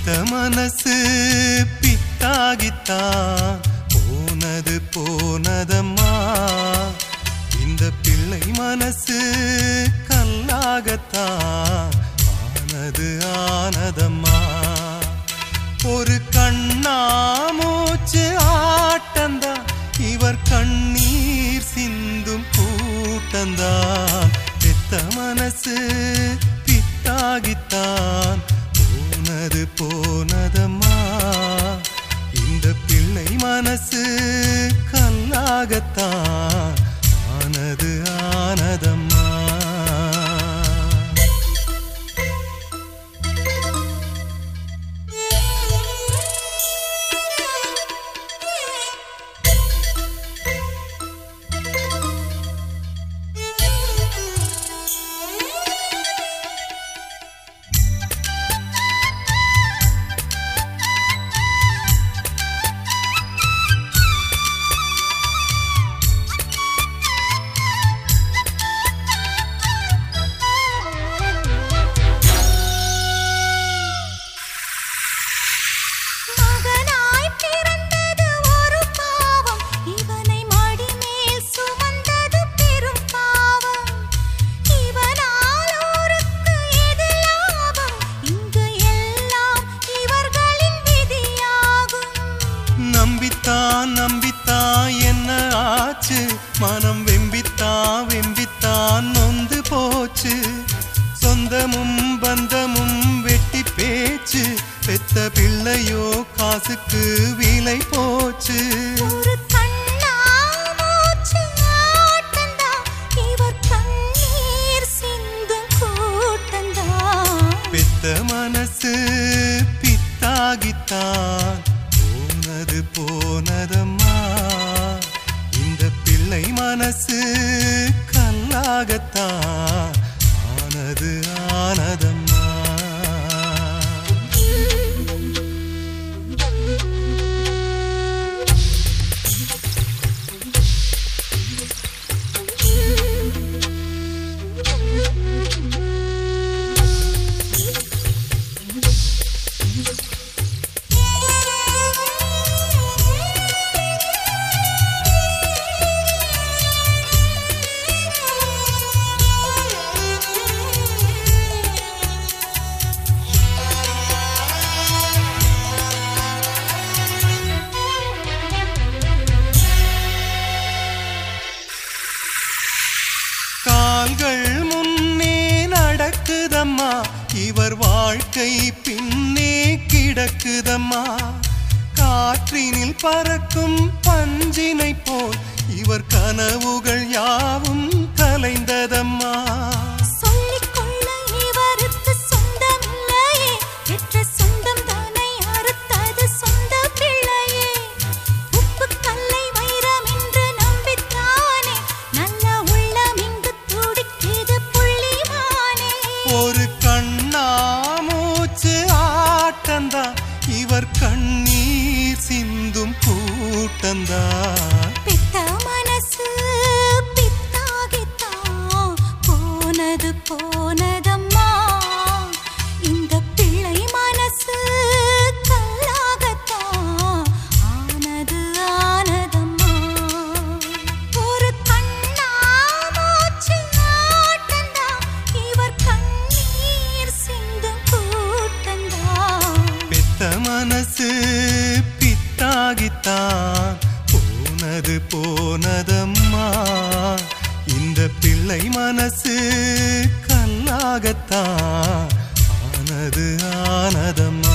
மனசு பித்தாகித்தான் போனது போனதம்மா இந்த பிள்ளை மனசு கல்லாகத்தான் ஆனது ஆனதம்மா ஒரு கண்ணாமூச்சு ஆட்டந்தான் இவர் கண்ணீர் சிந்தும் கூட்டந்தான் பெத்த மனசு பித்தாகித்தான் போனது போனதம்மா இந்த பிள்ளை மனசு கல்லாகத்தான் ஆனது ஆனதம்மா மகனாய் பிறந்தது ஒரு பாவம் இவனை மடிமேல் சுமந்தது பெரும் பாவம் இவனால் ஊருக்கு எது லாபம் இங்கு எல்லாம் இவர்களின் விதியாகும் நம்பித்தான் நம்பித்தான் என்ன ஆச்சு மனம் வெம்பித்தான் வெம்பித்தான் நொந்து போச்சு சொந்தமும் பந்தமும் வெட்டி பேச்சு பெத்த பிள்ளையோ காசுக்கு விலை போச்சு ஒரு கண்ணாமூச்சு ஆட்டந்தான் இவர் கண்ணீர் சிந்தும் கூட்டந்தான் பெத்த மனசு பித்தாகித்தான் போனது போனதம்மா இந்த பிள்ளை மனசு கல்லாகத்தான் ஆனது ஆனதம்மா கால்கள் முன்னே நடக்குதம்மா இவர் வாழ்க்கை பின்னே கிடக்குதம்மா காற்றினில் பறக்கும் பஞ்சினை போல் இவர் கனவுகள் யாவும் கலைந்ததம்மா சொல்லிக்கொள்ள இவருக்கு சொந்தமில்லையே பெற்ற சொந்தம் தானை அறுத்தது சொந்த பிள்ளையே உப்பு கல்லை வைரம் என்று நம்பித்தானே நல்ல உள்ளம் இங்கு துடிக்குது புள்ளிமானே ஒரு கண்ணாமூச்சு ஆட்டந்தா இவர் கண்ணீர் சிந்தும் கூட்டந்தா பித்த மனசு பித்தாகித்தான் போனது போனதம்மா இந்த பிள்ளை மனசு கல்லாகத்தான் ஆனது ஆனதம்மா ஒரு கண்ணாமூச்சு ஆட்டந்தான் இவர் கண்ணீர் சிந்தும் கூட்டந்தான் பெத்த மனசு பித்தாகித்தான் போனது போனதம்மா இந்த பிள்ளை மனசு கல்லாகத்தான் ஆனது ஆனதம்மா